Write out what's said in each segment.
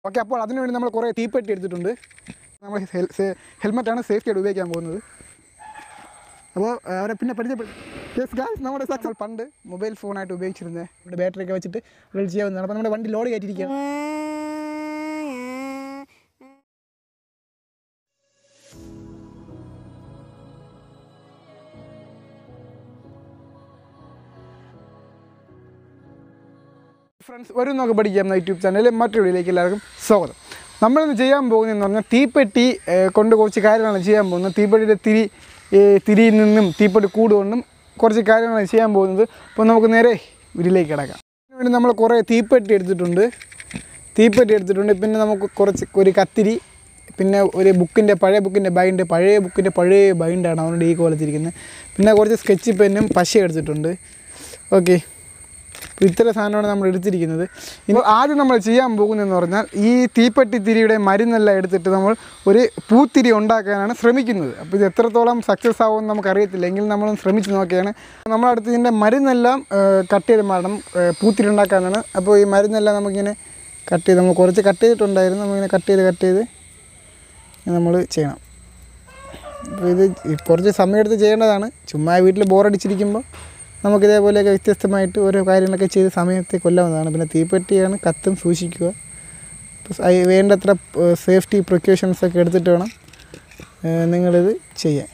Okay അപ്പോൾ അതിനുവേണ്ടി നമ്മൾ കുറേ തീപ്പെട്ടി എടുത്തിട്ടുണ്ട് നമ്മൾ ഹെൽമെറ്റാണ് സേഫ്റ്റി ആയിട്ട് ഉപയോഗിക്കാൻ പോകുന്നത് അപ്പോൾ അവരെ പിന്നെ പരിചയപ്പെടും യെസ് ഗായ്സ് നമ്മുടെ സക്സസ് പണ്ട് മൊബൈൽ ഫോണായിട്ട് ഉപയോഗിച്ചിരുന്നത് ഇവിടെ ബാറ്ററി ഒക്കെ വെച്ചിട്ട് റീൽ ചെയ്യാവുന്നതാണ് അപ്പോൾ നമ്മുടെ വണ്ടി ലോഡ് കയറ്റിയിരിക്കുകയാണ് ഫ്രണ്ട്സ് ഒരു നോക്ക് പഠിക്കാം എന്ന യൂട്യൂബ് ചാനലിൽ മറ്റൊരു വീഡിയോയിലേക്ക് എല്ലാവർക്കും സ്വാഗതം നമ്മളിന്ന് ചെയ്യാൻ പോകുന്നതെന്ന് പറഞ്ഞാൽ തീപ്പെട്ടി ഏഹ്, കൊണ്ട് കുറച്ച് കാര്യങ്ങളാണ് ചെയ്യാൻ പോകുന്നത് തീപ്പെട്ടിയുടെ തിരി ഏഹ്, തിരിയിൽ നിന്നും തീപ്പെട്ടി കൂട് കൊണ്ടും കുറച്ച് കാര്യങ്ങളാണ് ചെയ്യാൻ പോകുന്നത് അപ്പോൾ നമുക്ക് നേരെ വീട്ടിലേക്ക് കിടക്കാം അതിന് വേണ്ടി നമ്മൾ കുറേ തീപ്പെട്ടി എടുത്തിട്ടുണ്ട് തീപ്പെട്ടി എടുത്തിട്ടുണ്ട് പിന്നെ നമുക്ക് കുറച്ച് ഒരു കത്തിരി പിന്നെ ഒരു ബുക്കിൻ്റെ പഴയ ബുക്കിൻ്റെ ബൈൻഡ് പഴയ ബുക്കിൻ്റെ പഴയ ബൈൻഡാണ് അതുകൊണ്ട് ഈ കോലത്തിരിക്കുന്നത് പിന്നെ കുറച്ച് സ്കെച്ച് പെന്നും പശ എടുത്തിട്ടുണ്ട് ഓക്കെ അപ്പോൾ ഇത്ര സാധനമാണ് നമ്മൾ എടുത്തിരിക്കുന്നത് ഇനി ആദ്യം നമ്മൾ ചെയ്യാൻ പോകുന്നതെന്ന് പറഞ്ഞാൽ ഈ തീപ്പെട്ടി തിരിയുടെ മരുന്നെല്ലാം എടുത്തിട്ട് നമ്മൾ ഒരു പൂത്തിരി ഉണ്ടാക്കാനാണ് ശ്രമിക്കുന്നത് അപ്പോൾ ഇത് എത്രത്തോളം സക്സസ് ആവുമെന്ന് നമുക്കറിയത്തില്ല എങ്കിലും നമ്മൾ ശ്രമിച്ച് നോക്കിയാണ് നമ്മളടുത്ത് ഇതിൻ്റെ മരുന്നെല്ലാം കട്ട് ചെയ്ത് മാറണം ഏഹ് പൂത്തിരി ഉണ്ടാക്കാനാണ് അപ്പോൾ ഈ മരുന്നെല്ലാം നമുക്കിങ്ങനെ കട്ട് ചെയ്ത് നമ്മൾ കുറച്ച് കട്ട് ചെയ്തിട്ടുണ്ടായിരുന്നു നമ്മളിങ്ങനെ കട്ട് ചെയ്ത് കട്ട് ചെയ്ത് നമ്മൾ ചെയ്യണം അപ്പോൾ ഇത് കുറച്ച് സമയമെടുത്ത് ചെയ്യേണ്ടതാണ് ചുമ്മാ വീട്ടിൽ ബോറടിച്ചിരിക്കുമ്പോൾ നമുക്ക് ഇതേപോലെയൊക്കെ വ്യത്യസ്തമായിട്ട് ഓരോ കാര്യങ്ങളൊക്കെ ചെയ്ത് സമയത്തെ കൊല്ലാവുന്നതാണ് പിന്നെ തീപ്പെട്ടിയാണ് കത്തും സൂക്ഷിക്കുക അപ്പോൾ അയ് വേണ്ടത്ര സേഫ്റ്റി പ്രിക്കോഷൻസ് ഒക്കെ എടുത്തിട്ട് വേണം ഏഹ് നിങ്ങളിത് ചെയ്യാൻ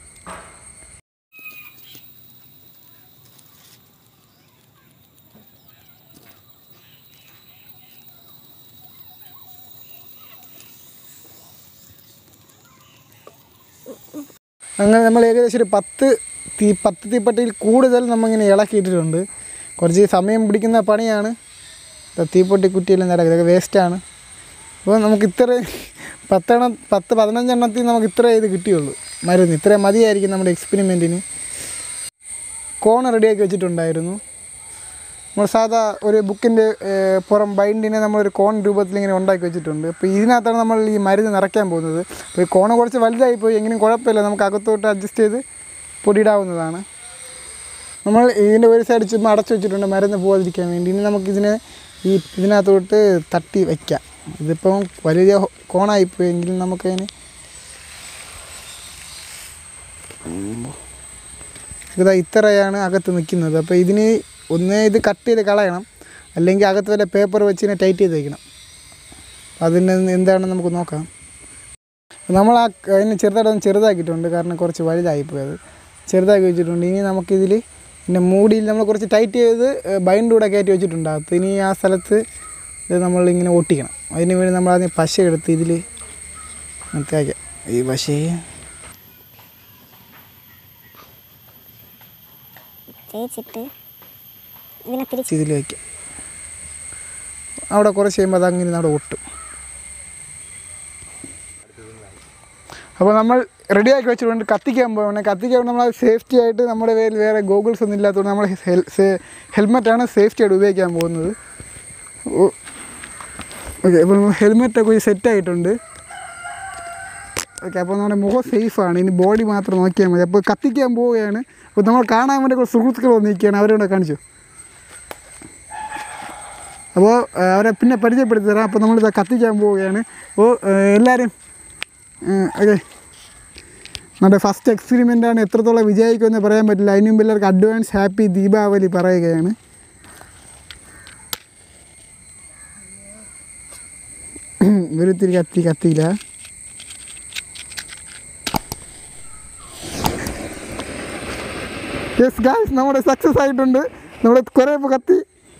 അങ്ങനെ നമ്മൾ ഏകദേശം ഒരു പത്ത് തീ പത്ത് തീപ്പെട്ടിയിൽ കൂടുതൽ നമ്മളിങ്ങനെ ഇളക്കിയിട്ടിട്ടുണ്ട് കുറച്ച് സമയം പിടിക്കുന്ന പണിയാണ് ഇപ്പം തീപ്പെട്ടി കുറ്റിയെല്ലാം നിരക്കുക ഇതൊക്കെ വേസ്റ്റാണ് അപ്പോൾ നമുക്ക് ഇത്ര പത്തെണ്ണം പത്ത് പതിനഞ്ചെണ്ണത്തിൽ നമുക്ക് ഇത്ര ഇത് കിട്ടിയുള്ളൂ മരുന്ന് ഇത്ര മതിയായിരിക്കും നമ്മുടെ എക്സ്പെരിമെൻറ്റിന് കോൺ റെഡിയാക്കി വെച്ചിട്ടുണ്ടായിരുന്നു നമ്മൾ സാധാ ഒരു ബുക്കിൻ്റെ പുറം ബൈൻഡിനെ നമ്മളൊരു കോൺ രൂപത്തിൽ ഇങ്ങനെ ഉണ്ടാക്കി വെച്ചിട്ടുണ്ട് അപ്പോൾ ഇതിനകത്താണ് നമ്മൾ ഈ മരുന്ന് നിറയ്ക്കാൻ പോകുന്നത് അപ്പോൾ ഈ കോണ് കുറച്ച് വലുതായി പോയി എങ്കിലും കുഴപ്പമില്ല നമുക്ക് അകത്തോട്ട് അഡ്ജസ്റ്റ് ചെയ്ത് പൊടിയിടാവുന്നതാണ് നമ്മൾ ഇതിൻ്റെ ഒരു സൈഡ് ചുമ്മാ അടച്ചു വെച്ചിട്ടുണ്ട് മരുന്ന് പോകാതിരിക്കാൻ വേണ്ടി ഇനി നമുക്കിതിനെ ഈ ഇതിനകത്തോട്ട് തട്ടി വയ്ക്കാം ഇതിപ്പം വലിയ കോണായിപ്പോയി എങ്കിലും നമുക്കതിന് ഇതാ ഇത്രയാണ് അകത്ത് നിൽക്കുന്നത് അപ്പോൾ ഇതിന് ഒന്ന് ഇത് കട്ട് ചെയ്ത് കളയണം അല്ലെങ്കിൽ അകത്ത് വല്ല പേപ്പർ വെച്ച് ഇതിനെ ടൈറ്റ് ചെയ്ത് വയ്ക്കണം അതിന് എന്താണെന്ന് നമുക്ക് നോക്കാം നമ്മൾ ആ അതിന് ചെറുതായിട്ടൊന്ന് ചെറുതാക്കിയിട്ടുണ്ട് കാരണം കുറച്ച് വലുതായിപ്പോയി അത് ചെറുതാക്കി വെച്ചിട്ടുണ്ട് ഇനി നമുക്കിതിൽ പിന്നെ മൂടിയിൽ നമ്മൾ കുറച്ച് ടൈറ്റ് ചെയ്ത് ബൈൻഡ് കൂടെ കയറ്റി വെച്ചിട്ടുണ്ട് അകത്ത് ഇനി ആ സ്ഥലത്ത് ഇത് നമ്മളിങ്ങനെ ഒട്ടിക്കണം അതിന് വേണ്ടി നമ്മൾ ആദ്യം പശ എടുത്ത് ഇതിൽ തേക്കാം ഈ പശയെ തേച്ചിട്ട് ഇതിനെ തിരിച്ച് ഇതിൽ വയ്ക്കാം അവിടെ കുറച്ച് കഴിയുമ്പോൾ അതങ്ങനെ അവിടെ ഒട്ടും അപ്പോൾ നമ്മൾ റെഡിയാക്കി വെച്ചിട്ടുണ്ട് കത്തിക്കാൻ പോകണം കത്തിക്കാൻ നമ്മൾ സേഫ്റ്റി ആയിട്ട് നമ്മുടെ കയ്യിൽ വേറെ ഗോഗിൾസ് ഒന്നും ഇല്ലാത്തതുകൊണ്ട് നമ്മൾ ഹെൽമെറ്റാണ് സേഫ്റ്റി ആയിട്ട് ഉപയോഗിക്കാൻ പോകുന്നത് ഓക്കെ അപ്പോൾ നമ്മൾ ഹെൽമെറ്റൊക്കെ സെറ്റ് ആയിട്ടുണ്ട് ഓക്കെ അപ്പോൾ നമ്മുടെ മുഖം സേഫാണ് ഇനി ബോഡി മാത്രം നോക്കിയാൽ മതി അപ്പോൾ കത്തിക്കാൻ പോവുകയാണ് അപ്പോൾ നമ്മൾ കാണാൻ വേണ്ടി കുറച്ച് സുഹൃത്തുക്കൾ വന്നിരിക്കുകയാണ് അവരോട് കാണിച്ചു അപ്പോൾ ആ, അവരെ പിന്നെ പരിചയപ്പെടുത്തി തരാം അപ്പോൾ നമ്മളിത് കത്തിക്കാൻ പോവുകയാണ് അപ്പോൾ ആ, എല്ലാവരും ഓക്കെ നമ്മുടെ ഫസ്റ്റ് എക്സ്പെരിമെൻ്റാണ് എത്രത്തോളം വിജയിക്കുമെന്ന് പറയാൻ പറ്റില്ല അതിന് മുമ്പ് എല്ലാവർക്കും അഡ്വാൻസ് ഹാപ്പി ദീപാവലി പറയുകയാണ് ഇവരിത്തിരി കത്തി കത്തിയില്ല യെസ് ഗായ്സ് നമ്മുടെ സക്സസ് ആയിട്ടുണ്ട് നമ്മുടെ കുറേ ഇപ്പോൾ കത്തി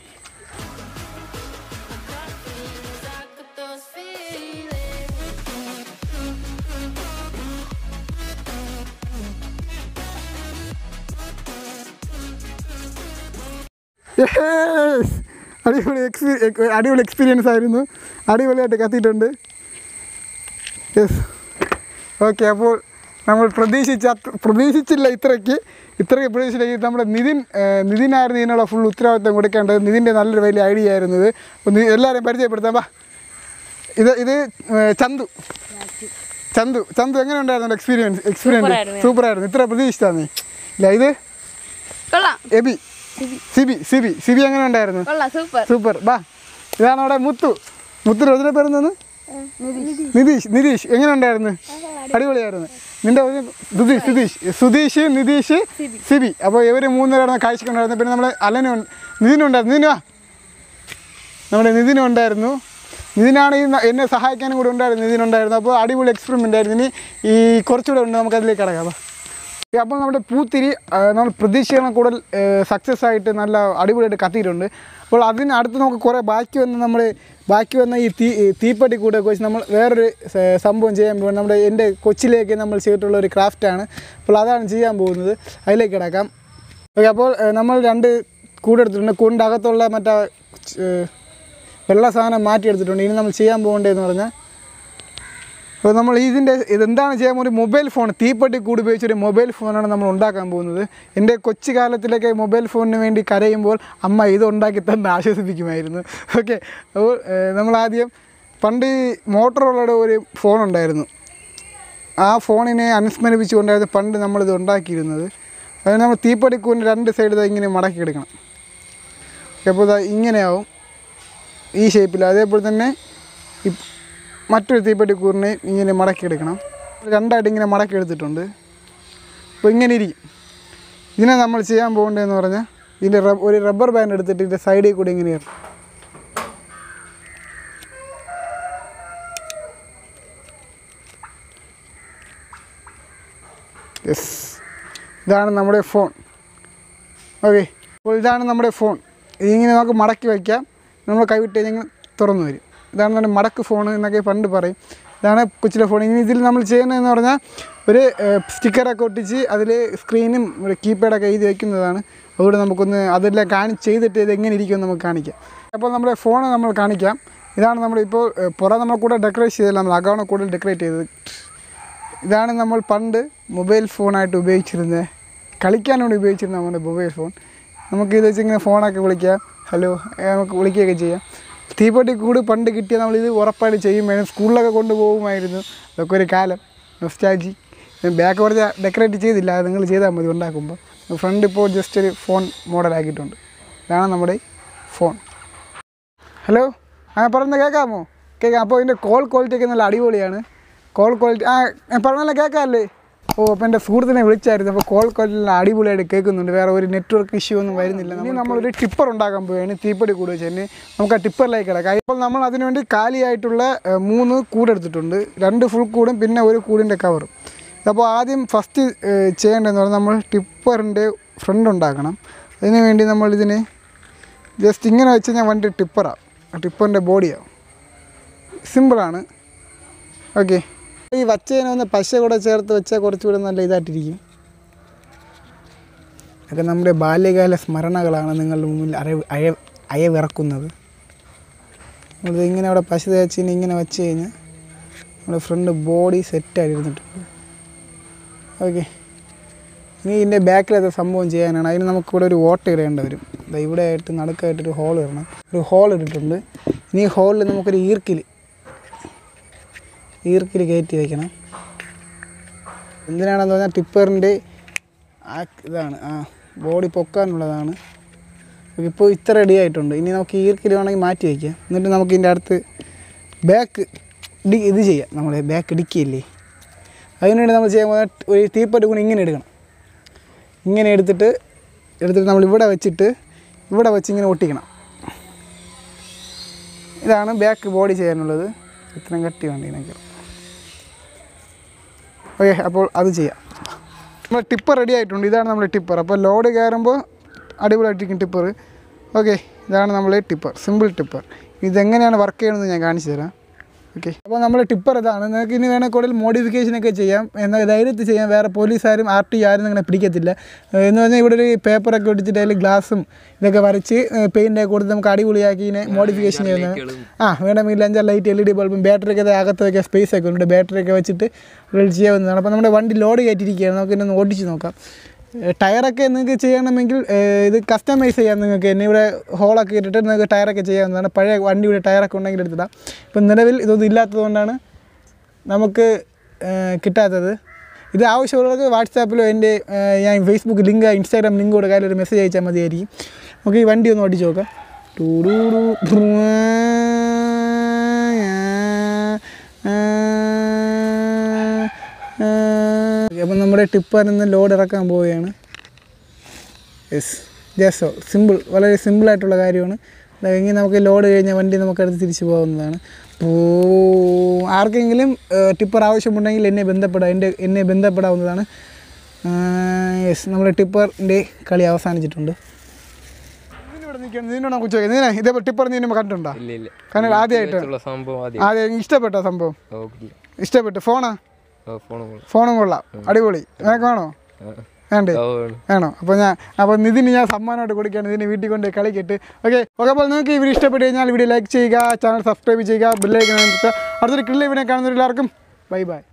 Yes! അടിപൊളി എക്സ്പീ അടിപൊളി എക്സ്പീരിയൻസ് ആയിരുന്നു അടിപൊളിയായിട്ട് കത്തിയിട്ടുണ്ട് യെസ് ഓക്കെ അപ്പോൾ നമ്മൾ പ്രതീക്ഷിച്ച അത്ര- പ്രതീക്ഷിച്ചില്ല ഇത്രയ്ക്ക് ഇത്രയ്ക്ക് പ്രതീക്ഷിച്ചില്ല നമ്മുടെ നിതിൻ ഏഹ്, നിതിനായിരുന്നു ഇതിനുള്ള ഫുൾ ഉത്തരവാദിത്തം കൊടുക്കേണ്ടത് നിതിൻ്റെ നല്ലൊരു വലിയ ഐഡിയ ആയിരുന്നു ഇത് അപ്പോൾ നി- എല്ലാവരെയും പരിചയപ്പെടുത്താം വാ ഇത് ഇത് ഏഹ്, ചന്തു ചന്തു ചന്തു എങ്ങനെ ഉണ്ടായിരുന്നു എക്സ്പീരിയൻസ് എക്സ്പീരിയൻസ് സൂപ്പർ ആയിരുന്നു ഇത്ര പ്രതീക്ഷിച്ചാ നീ ഇല്ല ഇത് കൊള്ളാം എബി സിബി സിബി സിബി എങ്ങനെ ഉണ്ടായിരുന്നു കൊള്ളാം സൂപ്പർ സൂപ്പർ ബാ ഇതാണ് അവിടെ മുത്തു മുത്തിന് ഒറിജിനൽ പേര് എന്താണ് നിതീഷ് നിതീഷ് എങ്ങനെ ഉണ്ടായിരുന്നു അടിപൊളിയായിരുന്നു നിന്റെ ഒരു സുധീഷ് സുധീഷ് സുധീഷ് നിതീഷ് സിബി അപ്പോൾ ഇവർ മൂന്നുപേരാണ് കാഴ്ചക്കുണ്ടായിരുന്നു പിന്നെ നമ്മൾ അലനും നിതിനുണ്ടായിരുന്നു നിതിനുവാ നമ്മുടെ നിതിനും ഉണ്ടായിരുന്നു നിതിനാണ് ഈ ന- എന്നെ സഹായിക്കാനും കൂടെ ഉണ്ടായിരുന്നു നിതിനുണ്ടായിരുന്നു അപ്പോൾ അടിപൊളി എക്സ്പെരിമെൻ്റ് ആയിരുന്നു ഇനി ഈ കുറച്ചുകൂടെ ഉണ്ട് നമുക്ക് അതിലേക്ക് കിടക്കാം വാ. ഈ അപ്പോൾ നമ്മുടെ പൂത്തിരി ആ, നമ്മൾ പ്രതീക്ഷകളെ കൂടുതൽ സക്സസ് ആയിട്ട് നല്ല അടിപൊളിയായിട്ട് കത്തിയിട്ടുണ്ട് അപ്പോൾ അതിന് അടുത്ത് നമുക്ക് കുറേ ബാക്കി വന്ന നമ്മൾ ബാക്കി വന്ന ഈ തീ ഈ തീപ്പെട്ടി കൂടെ വെച്ച് നമ്മൾ വേറൊരു സ- സംഭവം ചെയ്യാൻ പോകുന്നത് നമ്മുടെ എൻ്റെ കൊച്ചിലേക്ക് നമ്മൾ ചെയ്തിട്ടുള്ള ഒരു ക്രാഫ്റ്റാണ് അപ്പോൾ അതാണ് ചെയ്യാൻ പോകുന്നത് അതിലേക്ക് കിടക്കാം ഓക്കെ അപ്പോൾ ഏ, നമ്മൾ രണ്ട് കൂടെ എടുത്തിട്ടുണ്ട് കൂടിൻ്റെ അകത്തുള്ള മറ്റേ ഏ, വെള്ള സാധനം മാറ്റിയെടുത്തിട്ടുണ്ട് ഇനി നമ്മൾ ചെയ്യാൻ പോകേണ്ടതെന്ന് പറഞ്ഞാൽ അപ്പോൾ നമ്മൾ ഇതിൻ്റെ ഇതെന്താണ് ചെയ്യാൻ ഒരു മൊബൈൽ ഫോൺ തീപ്പെട്ടി കൂടി ഉപയോഗിച്ചൊരു മൊബൈൽ ഫോണാണ് നമ്മൾ ഉണ്ടാക്കാൻ പോകുന്നത് എൻ്റെ കൊച്ചു കാലത്തിലൊക്കെ മൊബൈൽ ഫോണിന് വേണ്ടി കരയുമ്പോൾ അമ്മ ഇത് ഉണ്ടാക്കി തന്നെ ആശ്വസിപ്പിക്കുമായിരുന്നു ഓക്കെ അപ്പോൾ ഏഹ്, നമ്മൾ ആദ്യം പണ്ട് മോട്ടറോളയുടെ ഒരു ഫോൺ ഉണ്ടായിരുന്നു ആ ഫോണിനെ അനുസ്മരിപ്പിച്ചുകൊണ്ടായിരുന്നു പണ്ട് നമ്മളിത് ഉണ്ടാക്കിയിരുന്നത് അതിന് നമ്മൾ തീപ്പൊടിക്കൂറിന് രണ്ട് സൈഡ് ഇതാ ഇങ്ങനെ മടക്കിയെടുക്കണം അപ്പോൾ ഇതാ ഇങ്ങനെയാവും ഈ ഷേപ്പിൽ അതേപോലെ തന്നെ ഇപ് മറ്റൊരു തീപ്പെട്ടിക്കൂറിനെ ഇങ്ങനെ മടക്കിയെടുക്കണം രണ്ടായിട്ട് ഇങ്ങനെ മടക്കിയെടുത്തിട്ടുണ്ട് അപ്പോൾ ഇങ്ങനെ ഇരിക്കും ഇതിനെ നമ്മൾ ചെയ്യാൻ പോകേണ്ടതെന്ന് പറഞ്ഞാൽ ഇതിൻ്റെ റബ് ഒരു റബ്ബർ ബാൻഡ് എടുത്തിട്ട് ഇതിൻ്റെ സൈഡിൽ കൂടി ഇങ്ങനെ ഇറക്കും യെസ് ഇതാണ് നമ്മുടെ ഫോൺ ഓക്കെ അപ്പോൾ ഇതാണ് നമ്മുടെ ഫോൺ ഇതിങ്ങനെ നമുക്ക് മടക്കി വയ്ക്കാം നമ്മൾ കൈവിട്ട് കഴിഞ്ഞാൽ തുറന്നു വരും ഇതാണ് നമ്മുടെ മടക്ക് ഫോൺ എന്നൊക്കെ പണ്ട് പറയും ഇതാണ് കൊച്ചിലെ ഫോൺ ഇനി ഇതിൽ നമ്മൾ ചെയ്യുന്നതെന്ന് പറഞ്ഞാൽ ഒരു സ്റ്റിക്കറൊക്കെ ഒട്ടിച്ച് അതിൽ സ്ക്രീനും ഒരു കീപാഡൊക്കെ എഴുതി വയ്ക്കുന്നതാണ് അതുകൊണ്ട് നമുക്കൊന്ന് അതെല്ലാം കാണി ചെയ്തിട്ട് ഇത് എങ്ങനെ ഇരിക്കുമെന്ന് നമുക്ക് കാണിക്കാം അപ്പോൾ നമ്മുടെ ഫോൺ നമ്മൾ കാണിക്കാം ഇതാണ് നമ്മളിപ്പോൾ ഏഹ്, പുറം നമ്മൾ കൂടെ ഡെക്കറേറ്റ് ചെയ്തില്ല നമ്മൾ അകമാണ് കൂടുതൽ ഡെക്കറേറ്റ് ചെയ്തത് ഇതാണ് നമ്മൾ പണ്ട് മൊബൈൽ ഫോണായിട്ട് ഉപയോഗിച്ചിരുന്നത് കളിക്കാൻ വേണ്ടി ഉപയോഗിച്ചിരുന്ന നമ്മുടെ മൊബൈൽ ഫോൺ നമുക്ക് ഇത് വെച്ച് ഇങ്ങനെ ഫോണൊക്കെ വിളിക്കാം ഹലോ ഏ, നമുക്ക് വിളിക്കുകയൊക്കെ ചെയ്യാം തീപ്പെട്ടി കൂട് പണ്ട് കിട്ടിയ നമ്മളിത് ഉറപ്പായിട്ട് ചെയ്യുമായിരുന്നു സ്കൂളിലൊക്കെ കൊണ്ടുപോകുമായിരുന്നു അതൊക്കെ ഒരു കാലം നൊസ്റ്റാജി ബാക്ക് കുറച്ച് ഡെക്കറേറ്റ് ചെയ്തില്ല അത് നിങ്ങൾ ചെയ്താൽ മതി ഉണ്ടാക്കുമ്പോൾ ഫ്രണ്ട് ഇപ്പോൾ ജസ്റ്റ് ഒരു ഫോൺ മോഡലാക്കിയിട്ടുണ്ട് ഇതാണ് നമ്മുടെ ഫോൺ ഹലോ ആ പറഞ്ഞ കേൾക്കാമോ കേൾക്കാം അപ്പോൾ ഇതിൻ്റെ കോൾ ക്വാളിറ്റി ഒക്കെ നല്ല അടിപൊളിയാണ് കോൾ ക്വാളിറ്റി ആ ഞാൻ പറഞ്ഞല്ലോ കേൾക്കാമല്ലേ ഓ അപ്പോൾ എൻ്റെ സുഹൃത്തിനെ വിളിച്ചായിരുന്നു അപ്പോൾ കോൾ ക്വാളിറ്റി നല്ല അടിപൊളിയായിട്ട് കേൾക്കുന്നുണ്ട് വേറെ ഒരു നെറ്റ്വർക്ക് ഇഷ്യൂ ഒന്നും വരുന്നില്ല ഇനി നമ്മളൊരു ടിപ്പർ ഉണ്ടാക്കാൻ പോവുകയാണ് തീപ്പൊടി കൂട് വെച്ച് തന്നെ നമുക്ക് ആ ടിപ്പറിലേക്ക് കിടക്കാം ഇപ്പോൾ നമ്മൾ അതിനുവേണ്ടി കാലിയായിട്ടുള്ള ഏഹ്, മൂന്ന് കൂടെടുത്തിട്ടുണ്ട് രണ്ട് ഫുൾ കൂടും പിന്നെ ഒരു കൂടിൻ്റെ കവറും അപ്പോൾ ആദ്യം ഫസ്റ്റ് ചെയ്യേണ്ടതെന്ന് പറഞ്ഞാൽ നമ്മൾ ടിപ്പറിൻ്റെ ഫ്രണ്ട് ഉണ്ടാക്കണം അതിന് വേണ്ടി നമ്മൾ ഇതിനെ ജസ്റ്റ് ഇങ്ങനെ വെച്ച് കഴിഞ്ഞാൽ വണ്ടി ടിപ്പറാണ് ടിപ്പറിൻ്റെ ബോഡിയാവും സിമ്പിളാണ് ഓക്കെ ഈ വച്ചതിനെ ഒന്ന് പശ കൂടെ ചേർത്ത് വെച്ചാൽ കുറച്ചുകൂടെ നല്ല ഇതായിട്ടിരിക്കും ഒക്കെ നമ്മുടെ ബാല്യകാല സ്മരണകളാണ് നിങ്ങളുടെ മുമ്പിൽ അയ അയ അയവിറക്കുന്നത് നമ്മളിത് ഇങ്ങനെ അവിടെ പശ തേച്ചിന് ഇങ്ങനെ വെച്ച് കഴിഞ്ഞാൽ നമ്മുടെ ഫ്രണ്ട് ബോഡി സെറ്റായിട്ട് ഇരുന്നിട്ടുണ്ട് ഓക്കെ ഇനി ഇതിൻ്റെ ബാക്കിലത്തെ സംഭവം ചെയ്യാനാണ് അതിന് നമുക്ക് ഇവിടെ ഒരു ഓട്ട ഇടേണ്ടി വരും ദാ ഇവിടെ ആയിട്ട് നടുക്കായിട്ട് ഒരു ഹോൾ ഇടണം ഒരു ഹോൾ ഇട്ടിട്ടുണ്ട് ഇനി ഈ ഹോളിൽ നമുക്കൊരു ഈർക്കിൽ ഈർക്കിൽ കയറ്റി വയ്ക്കണം എന്തിനാണെന്ന് പറഞ്ഞാൽ ടിപ്പറിൻ്റെ ആ ഇതാണ് ആ ബോഡി പൊക്കാനുള്ളതാണ് ഇപ്പോൾ ഇത്ര റെഡി ആയിട്ടുണ്ട് ഇനി നമുക്ക് ഈർക്കിൽ വേണമെങ്കിൽ മാറ്റി വയ്ക്കാം എന്നിട്ട് നമുക്ക് ഇതിൻ്റെ അടുത്ത് ബാക്ക് ഡി ഇത് ചെയ്യാം നമ്മുടെ ബാക്ക് ഡിക്കിയില്ലേ അതിനുവേണ്ടി നമ്മൾ ചെയ്യാൻ പോകുന്ന ഒരു തീപ്പട്ടി കൂടി ഇങ്ങനെ എടുക്കണം ഇങ്ങനെ എടുത്തിട്ട് എടുത്തിട്ട് നമ്മൾ ഇവിടെ വെച്ചിട്ട് ഇവിടെ വെച്ച് ഇങ്ങനെ ഒട്ടിക്കണം ഇതാണ് ബാക്ക് ബോഡി ചെയ്യാനുള്ളത് ഇത്രയും കട്ടി വേണ്ടി ഇതിനൊക്കെ ഓക്കെ അപ്പോൾ അത് ചെയ്യാം നമ്മൾ ടിപ്പർ റെഡി ആയിട്ടുണ്ട് ഇതാണ് നമ്മുടെ ടിപ്പർ അപ്പോൾ ലോഡ് കയറുമ്പോൾ അടിപൊളിയായിട്ടിരിക്കും ടിപ്പർ ഓക്കെ ഇതാണ് നമ്മൾ ടിപ്പർ സിമ്പിൾ ടിപ്പർ ഇതെങ്ങനെയാണ് വർക്ക് ചെയ്യണമെന്ന് ഞാൻ കാണിച്ചു തരാം ഓക്കെ അപ്പോൾ നമ്മൾ ടിപ്പർ ഇതാണ് നിങ്ങൾക്ക് ഇനി വേണമെങ്കിൽ കൂടുതൽ മോഡിഫിക്കേഷൻ ഒക്കെ ചെയ്യാം എന്നാൽ ധൈര്യത്തിൽ ചെയ്യാം വേറെ പോലീസുകാരും ആർ ടി ആരും നിങ്ങളെ പിടിക്കത്തില്ല ഏഹ് എന്ന് പറഞ്ഞാൽ ഇവിടെ ഒരു പേപ്പറൊക്കെ ഒട്ടിച്ചിട്ട് അതിൽ ഗ്ലാസും ഇതൊക്കെ വരച്ച് പെയിൻ്റൊക്കെ കൊടുത്ത് നമുക്ക് അടിപൊളിയാക്കി ഇതിനെ മോഡിഫിക്കേഷൻ ചെയ്യുന്നത് ആ വേണമെങ്കിൽ അഞ്ചാറ് ലൈറ്റ് എൽ ഇ ഡി ബൾബും ബാറ്ററി ഒക്കെ അകത്ത് വയ്ക്കാൻ സ്പേസ് ഒക്കെ ഉണ്ട് ബാറ്ററി ഒക്കെ വെച്ചിട്ട് റിൽ ചെയ്യാവുന്നതാണ് അപ്പോൾ നമ്മുടെ വണ്ടി ലോഡ് കയറ്റിയിരിക്കുകയാണ് നമുക്ക് ഇന്നെ ഒന്ന് ഓടിച്ച് നോക്കാം ഏഹ് ടയറൊക്കെ നിങ്ങൾക്ക് ചെയ്യണമെങ്കിൽ ഏഹ് ഇത് കസ്റ്റമൈസ് ചെയ്യാം നിങ്ങൾക്ക് എന്നെ ഇവിടെ ഹോളൊക്കെ ഇട്ടിട്ട് നിങ്ങൾക്ക് ടയറൊക്കെ ചെയ്യാവുന്നതാണ് പഴയ വണ്ടിയുടെ ടയറൊക്കെ ഉണ്ടെങ്കിൽ എടുത്തിടാം ഇപ്പം നിലവിൽ ഇതൊന്നും ഇല്ലാത്തത് കൊണ്ടാണ് നമുക്ക് ഏഹ് കിട്ടാത്തത് ഇത് ആവശ്യമുള്ളവർക്ക് വാട്സാപ്പിലോ എൻ്റെ ഏഹ് ഞാൻ ഫേസ്ബുക്ക് ലിങ്ക് ഇൻസ്റ്റാഗ്രാം ലിങ്ക് കൊടുക്കുക അതിലൊരു മെസ്സേജ് അയച്ചാൽ മതിയായിരിക്കും നമുക്ക് ഈ വണ്ടി ഒന്ന് ഓടിച്ച് നോക്കാം ടൂടൂടു അപ്പം നമ്മുടെ ടിപ്പറിൽ നിന്ന് ലോഡ് ഇറക്കാൻ പോവുകയാണ് യെസ് ജസ്റ്റ് സിമ്പിൾ വളരെ സിമ്പിളായിട്ടുള്ള കാര്യമാണ് ഇങ്ങനെ നമുക്ക് ലോഡ് കഴിഞ്ഞ വണ്ടി നമുക്കടുത്ത് തിരിച്ചു പോകാവുന്നതാണ് അപ്പോൾ ആർക്കെങ്കിലും ടിപ്പർ ആവശ്യമുണ്ടെങ്കിൽ എന്നെ ബന്ധപ്പെടാം എൻ്റെ എന്നെ ബന്ധപ്പെടാവുന്നതാണ് യെസ് നമ്മുടെ ടിപ്പറിൻ്റെ കളി അവസാനിച്ചിട്ടുണ്ട് ഇതിനിവിടെ നിൽക്കണം ഇതിനോട് നമുക്ക് ചോദിക്കാം നീനെ ഇതേ ടിപ്പർ നീ മുമ്പ് കണ്ടിട്ടുണ്ടോ ഇല്ല ഇല്ല കാരണം ആദ്യമായിട്ട് ഉള്ള സംഭവം ആദ്യം ആദ്യം ഇഷ്ടപ്പെട്ടോ സംഭവം ഓക്കെ ഇഷ്ടപ്പെട്ടു ഫോണാ ഫോൺ ഫോണും കൊള്ളാം അടിപൊളി നിനക്ക് വേണോ വേണ്ടേ വേണോ അപ്പോൾ ഞാൻ അപ്പോൾ നിതിന് ഞാൻ സമ്മാനമായിട്ട് കൊടുക്കുകയാണ് ഇതിന് വീട്ടിൽ കൊണ്ട് കളിക്കിട്ട് ഓക്കെ ഓക്കെ അപ്പോൾ നിങ്ങൾക്ക് ഈ വീഡിയോ ഇഷ്ടപ്പെട്ട് കഴിഞ്ഞാൽ വീഡിയോ ലൈക്ക് ചെയ്യുക ചാനൽ സബ്സ്ക്രൈബ് ചെയ്യുക ബെല്ലൈക്കൻ അടുത്തൊരു കിള്ളി വീഡിയോ കാണുന്നവരെല്ലാവർക്കും ബൈ ബൈ